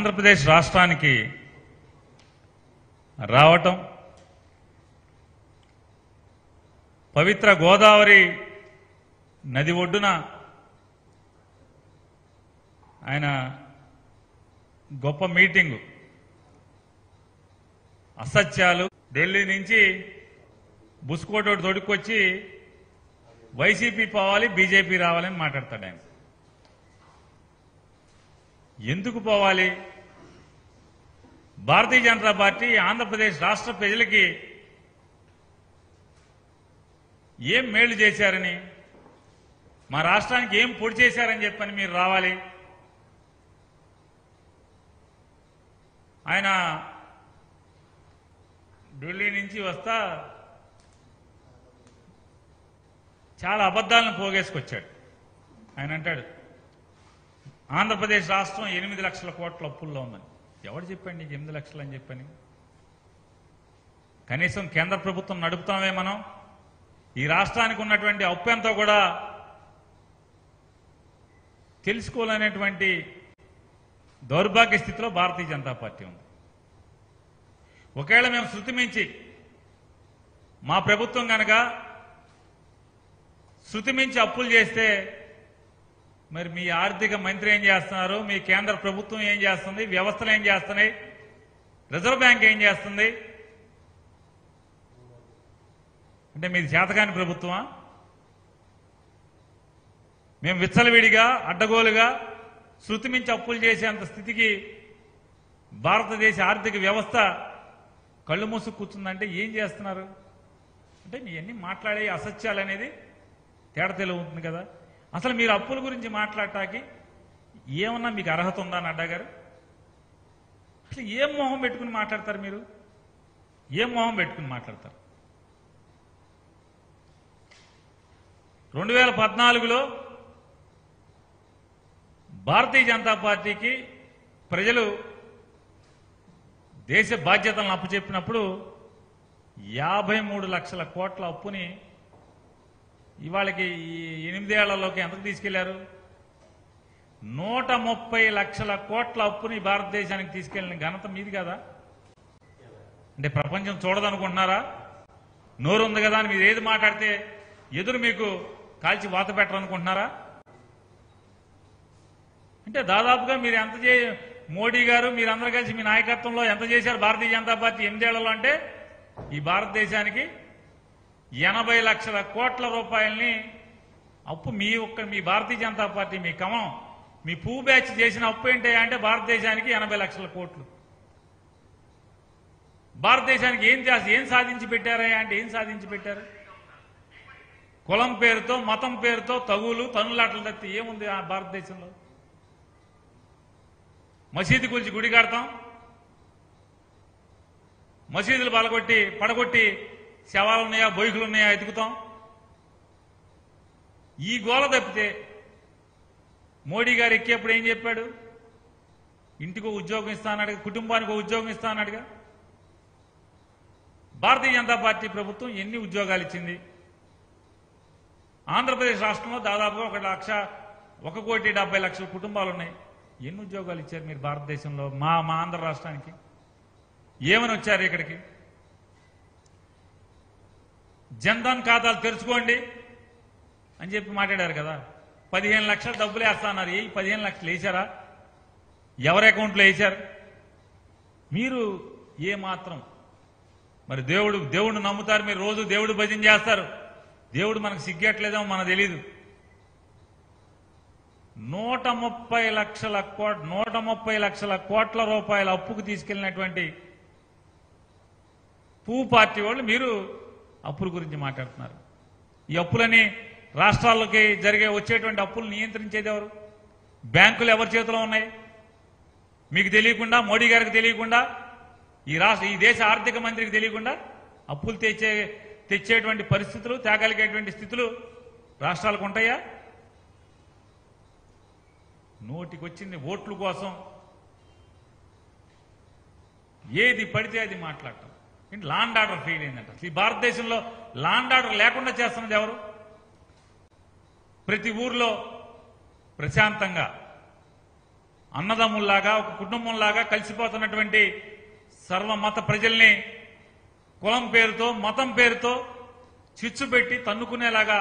ఆంధ్రప్రదేశ్ రాష్ట్రానికి రావటం పవిత్ర గోదావరి నది ఒడ్డున ఆయన గొప్ప మీటింగు అసత్యాలు ఢిల్లీ నుంచి బుస్కోటోడు తొడుక్కొచ్చి వైసీపీ పోవాలి బీజేపీ రావాలని మాట్లాడతాడు ఆయన ఎందుకు పోవాలి భారతీయ జనతా పార్టీ ఆంధ్రప్రదేశ్ రాష్ట్ర ప్రజలకి ఏం మేళ్లు చేశారని మా రాష్ట్రానికి ఏం పొడి చేశారని చెప్పని మీరు రావాలి ఆయన ఢిల్లీ నుంచి వస్తా చాలా అబద్ధాలను పోగేసుకొచ్చాడు ఆయన అంటాడు ఆంధ్రప్రదేశ్ రాష్ట్రం ఎనిమిది లక్షల కోట్ల అప్పుల్లో ఉందని ఎవడు చెప్పాడు నీకు ఎనిమిది లక్షలు అని చెప్పని కనీసం కేంద్ర ప్రభుత్వం నడుపుతామే మనం ఈ రాష్ట్రానికి ఉన్నటువంటి అప్పు ఎంతో కూడా తెలుసుకోలేనటువంటి దౌర్భాగ్య స్థితిలో భారతీయ జనతా పార్టీ ఉంది ఒకవేళ మేము శృతి మించి మా ప్రభుత్వం కనుక శృతి మించి అప్పులు చేస్తే మరి మీ ఆర్థిక మంత్రి ఏం చేస్తున్నారు మీ కేంద్ర ప్రభుత్వం ఏం చేస్తుంది వ్యవస్థలు ఏం చేస్తున్నాయి రిజర్వ్ బ్యాంక్ ఏం చేస్తుంది అంటే మీది చేతకాని ప్రభుత్వమా మేము విచ్చలవిడిగా అడ్డగోలుగా శృతి మించి అప్పులు చేసేంత స్థితికి భారతదేశ ఆర్థిక వ్యవస్థ కళ్ళు మూసు కూర్చుందంటే ఏం చేస్తున్నారు అంటే మీ అన్ని మాట్లాడే అసత్యాలు అనేది తేడా తెలియ కదా అసలు మీరు అప్పుల గురించి మాట్లాడటానికి ఏమన్నా మీకు అర్హత ఉందా అని అడ్డా గారు అసలు ఏం మొహం పెట్టుకుని మాట్లాడతారు మీరు ఏం మొహం పెట్టుకుని మాట్లాడతారు రెండు వేల పద్నాలుగులో భారతీయ జనతా పార్టీకి ప్రజలు దేశ బాధ్యతలను అప్పచెప్పినప్పుడు యాభై మూడు లక్షల కోట్ల అప్పుని ఇవాళకి ఈ ఎనిమిదేళ్లలోకి ఎంతకు తీసుకెళ్లారు నూట ముప్పై లక్షల కోట్ల అప్పుని భారతదేశానికి తీసుకెళ్లిన ఘనత మీది కదా అంటే ప్రపంచం చూడదనుకుంటున్నారా నోరు ఉంది కదా అని మీరు ఏది మాట్లాడితే ఎదురు మీకు కాల్చి వాత పెట్టరనుకుంటున్నారా అంటే దాదాపుగా మీరు ఎంత చే మోడీ గారు మీరందరూ కలిసి మీ నాయకత్వంలో ఎంత చేశారు భారతీయ జనతా పార్టీ ఎనిమిదేళ్లలో అంటే ఈ భారతదేశానికి ఎనభై లక్షల కోట్ల రూపాయల్ని అప్పు మీ ఒక్క మీ భారతీయ జనతా పార్టీ మీ కమం మీ పువ్వు బ్యాచ్ చేసిన అప్పు ఏంటి అంటే భారతదేశానికి ఎనభై లక్షల కోట్లు భారతదేశానికి ఏం చేసి ఏం సాధించి పెట్టారా అంటే ఏం సాధించి పెట్టారు కులం పేరుతో మతం పేరుతో తగులు తన్నులాటలు తప్పి ఏముంది ఆ భారతదేశంలో మసీదు కూల్చి గుడి కడతాం మసీదులు పలగొట్టి పడగొట్టి శవాలు ఉన్నాయా బొయ్కులు ఉన్నాయా ఎతుకుతాం ఈ గోల తప్పితే మోడీ గారు ఎక్కేప్పుడు ఏం చెప్పాడు ఇంటికి ఒక ఉద్యోగం ఇస్తానడుగా కుటుంబానికి ఒక ఉద్యోగం ఇస్తానడుగా భారతీయ జనతా పార్టీ ప్రభుత్వం ఎన్ని ఉద్యోగాలు ఇచ్చింది ఆంధ్రప్రదేశ్ రాష్ట్రంలో దాదాపుగా ఒక లక్ష ఒక కోటి డెబ్బై లక్షల కుటుంబాలు ఉన్నాయి ఎన్ని ఉద్యోగాలు ఇచ్చారు మీరు భారతదేశంలో మా మా ఆంధ్ర రాష్ట్రానికి ఏమని వచ్చారు ఇక్కడికి జన్ధన్ ఖాతాలు తెరుచుకోండి అని చెప్పి మాట్లాడారు కదా పదిహేను లక్షల డబ్బులు వేస్తాన్నారు ఏ పదిహేను లక్షలు వేశారా ఎవరి అకౌంట్లో వేశారు మీరు ఏ మాత్రం మరి దేవుడు దేవుడిని నమ్ముతారు మీరు రోజు దేవుడు భజన చేస్తారు దేవుడు మనకు సిగ్గట్లేదేమో మనకు తెలీదు నూట ముప్పై లక్షల కోట్ నూట ముప్పై లక్షల కోట్ల రూపాయల అప్పుకు తీసుకెళ్లినటువంటి పువ్వు పార్టీ వాళ్ళు మీరు అప్పుల గురించి మాట్లాడుతున్నారు ఈ అప్పులని రాష్ట్రాల్లోకి జరిగే వచ్చేటువంటి అప్పులు నియంత్రించేది ఎవరు బ్యాంకులు ఎవరి చేతిలో ఉన్నాయి మీకు తెలియకుండా మోడీ గారికి తెలియకుండా ఈ రాష్ట్ర ఈ దేశ ఆర్థిక మంత్రికి తెలియకుండా అప్పులు తెచ్చే తెచ్చేటువంటి పరిస్థితులు తేగలిగేటువంటి స్థితులు రాష్ట్రాలకు ఉంటాయా నోటికొచ్చింది ఓట్ల కోసం ఏది పడితే అది మాట్లాడటం ఏంటి లాండ్ ఆర్డర్ ఫెయిల్ అయిందంట అసలు ఈ భారతదేశంలో లాండ్ ఆర్డర్ లేకుండా చేస్తున్నది ఎవరు ప్రతి ఊర్లో ప్రశాంతంగా అన్నదమ్ముల్లాగా ఒక కుటుంబంలాగా కలిసిపోతున్నటువంటి సర్వమత ప్రజల్ని కులం పేరుతో మతం పేరుతో చిచ్చు పెట్టి తన్నుకునేలాగా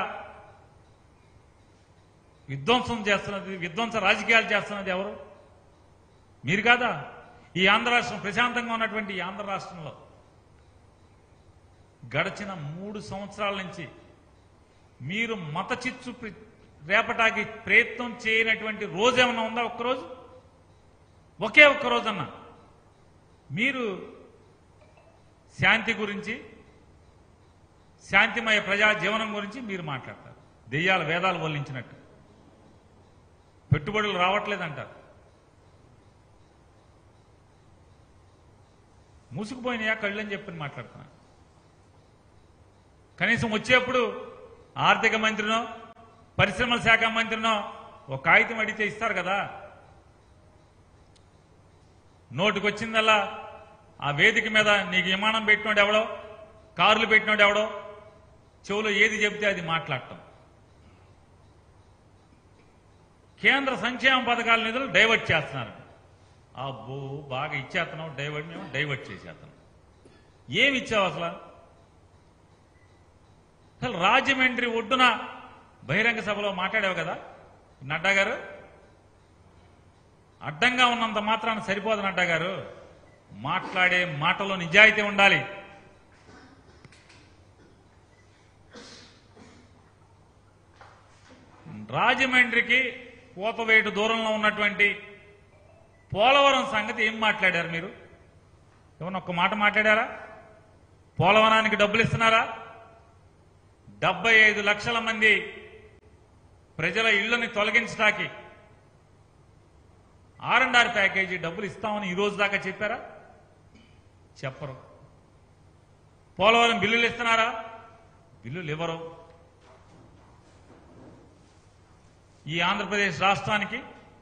విధ్వంసం చేస్తున్నది విధ్వంస రాజకీయాలు చేస్తున్నది ఎవరు మీరు కాదా ఈ ఆంధ్ర రాష్ట్రం ప్రశాంతంగా ఉన్నటువంటి ఈ ఆంధ్ర రాష్ట్రంలో గడిచిన మూడు సంవత్సరాల నుంచి మీరు మత చిచ్చు ప్రి- రేపటాకి ప్రయత్నం చేయనటువంటి రోజు ఏమన్నా ఉందా ఒక్కరోజు ఒకే ఒక్క రోజన్నా మీరు శాంతి గురించి శాంతిమయ ప్రజా జీవనం గురించి మీరు మాట్లాడతారు దెయ్యాల వేదాలు వల్లించినట్టు పెట్టుబడులు రావట్లేదంటారు మూసుకుపోయినాయా కళ్ళు అని చెప్పి మాట్లాడుతున్నా కనీసం వచ్చేప్పుడు ఆర్థిక మంత్రినో పరిశ్రమల శాఖ మంత్రినో ఒక కాగితం అడిగితే ఇస్తారు కదా నోటికి వచ్చిందల్లా ఆ వేదిక మీద నీకు విమానం పెట్టినోడు ఎవడో కార్లు పెట్టినోడు ఎవడో చెవులో ఏది చెబితే అది మాట్లాడటం కేంద్ర సంక్షేమ పథకాల నిధులు డైవర్ట్ చేస్తున్నారు అబ్బో బాగా ఇచ్చేస్తున్నావు డైవర్ట్ మేము డైవర్ట్ చేసేస్తున్నాం ఏమి ఇచ్చావు అసలు అసలు రాజమండ్రి ఒడ్డున బహిరంగ సభలో మాట్లాడావు కదా నడ్డా గారు అడ్డంగా ఉన్నంత మాత్రాన సరిపోదు నడ్డా గారు మాట్లాడే మాటలో నిజాయితీ ఉండాలి రాజమండ్రికి కోతవేటు దూరంలో ఉన్నటువంటి పోలవరం సంగతి ఏం మాట్లాడారు మీరు ఏమన్నా ఒక్క మాట మాట్లాడారా పోలవరానికి డబ్బులు ఇస్తున్నారా డెబ్బై ఐదు లక్షల మంది ప్రజల ఇళ్లని తొలగించడానికి ఆర్ అండ్ ఆర్ ప్యాకేజీ డబ్బులు ఇస్తామని ఈ రోజు దాకా చెప్పారా చెప్పరు పోలవరం బిల్లులు ఇస్తున్నారా బిల్లులు ఇవ్వరు ఈ ఆంధ్రప్రదేశ్ రాష్ట్రానికి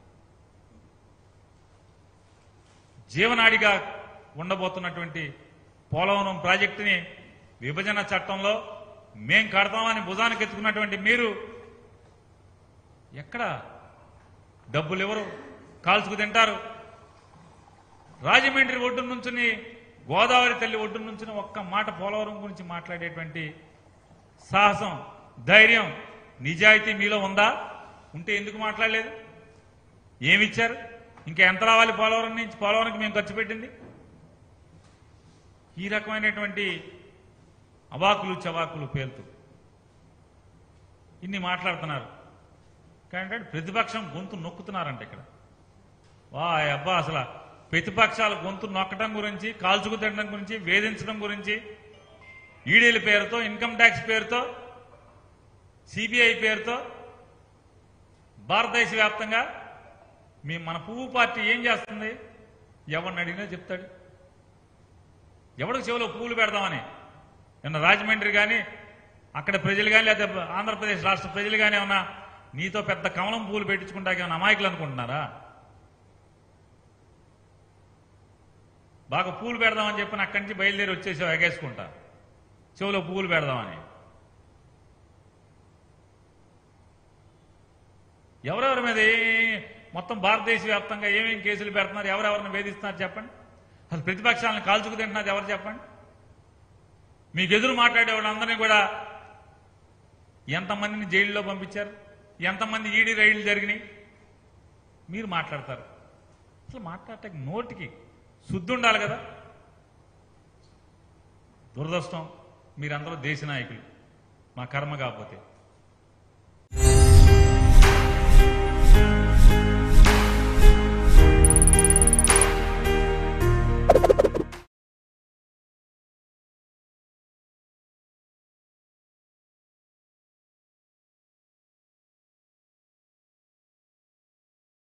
జీవనాడిగా ఉండబోతున్నటువంటి పోలవరం ప్రాజెక్టుని విభజన చట్టంలో మేం కడతామని భుజానికి ఎత్తుకున్నటువంటి మీరు ఎక్కడ డబ్బులు ఎవరు కాల్చుకు తింటారు రాజమండ్రి ఒడ్డు నుంచుని గోదావరి తల్లి ఒడ్డు నుంచుని ఒక్క మాట పోలవరం గురించి మాట్లాడేటువంటి సాహసం ధైర్యం నిజాయితీ మీలో ఉందా ఉంటే ఎందుకు మాట్లాడలేదు ఏమిచ్చారు ఇంకా ఎంత రావాలి పోలవరం నుంచి పోలవరంకి మేము ఖర్చు పెట్టింది ఈ రకమైనటువంటి అవాకులు చవాకులు పేలుతూ ఇన్ని మాట్లాడుతున్నారు కానీ ప్రతిపక్షం గొంతు నొక్కుతున్నారంట ఇక్కడ వా అబ్బా అసలు ప్రతిపక్షాల గొంతు నొక్కడం గురించి కాల్చుకు తినడం గురించి వేధించడం గురించి ఈడీల పేరుతో ఇన్కమ్ ట్యాక్స్ పేరుతో సిబిఐ పేరుతో భారతదేశ వ్యాప్తంగా మీ మన పువ్వు పార్టీ ఏం చేస్తుంది ఎవరిని అడిగినా చెప్తాడు ఎవరికి చెవిలో పువ్వులు పెడదామని నిన్న రాజమండ్రి కానీ అక్కడ ప్రజలు కానీ లేదా ఆంధ్రప్రదేశ్ రాష్ట్ర ప్రజలు కానీ ఏమన్నా నీతో పెద్ద కమలం పువ్వులు పెట్టించుకుంటాక ఏమైనా అమాయకులు అనుకుంటున్నారా బాగా పూలు పెడదామని చెప్పి అక్కడి నుంచి బయలుదేరి వచ్చేసావు ఎగేసుకుంటా చెవిలో పువ్వులు పెడదామని ఎవరెవరి మీద ఏ- మొత్తం భారతదేశ వ్యాప్తంగా ఏమేం కేసులు పెడుతున్నారు ఎవరెవరిని వేధిస్తున్నారు చెప్పండి అసలు ప్రతిపక్షాలను కాల్చుకు తింటున్నారు ఎవరు చెప్పండి మీకు ఎదురు మాట్లాడే వాళ్ళందరినీ కూడా ఎంతమందిని జైల్లో పంపించారు ఎంతమంది ఈడీ రైళ్లు జరిగినాయి మీరు మాట్లాడతారు అసలు మాట్లాడటానికి నోటికి శుద్ధి ఉండాలి కదా దురదృష్టం మీరందరూ దేశ నాయకులు మా కర్మ కాకపోతే